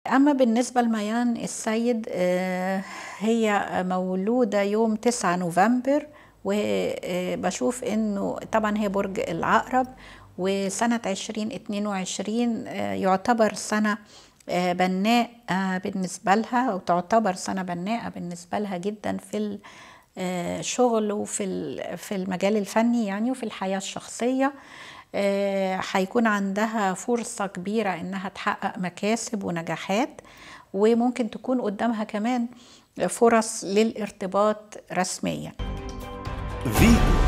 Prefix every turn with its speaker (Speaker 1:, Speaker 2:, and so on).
Speaker 1: أما بالنسبة لميان السيد آه، هي مولودة يوم 9 نوفمبر وبشوف انه طبعا هي برج العقرب وسنة 2022 آه، يعتبر سنة آه، بناء بالنسبة لها أو تعتبر سنة بناءة بالنسبة لها جدا في الشغل وفي في المجال الفني يعني وفي الحياة الشخصية هيكون عندها فرصة كبيرة إنها تحقق مكاسب ونجاحات وممكن تكون قدامها كمان فرص للارتباط رسميا. فيجو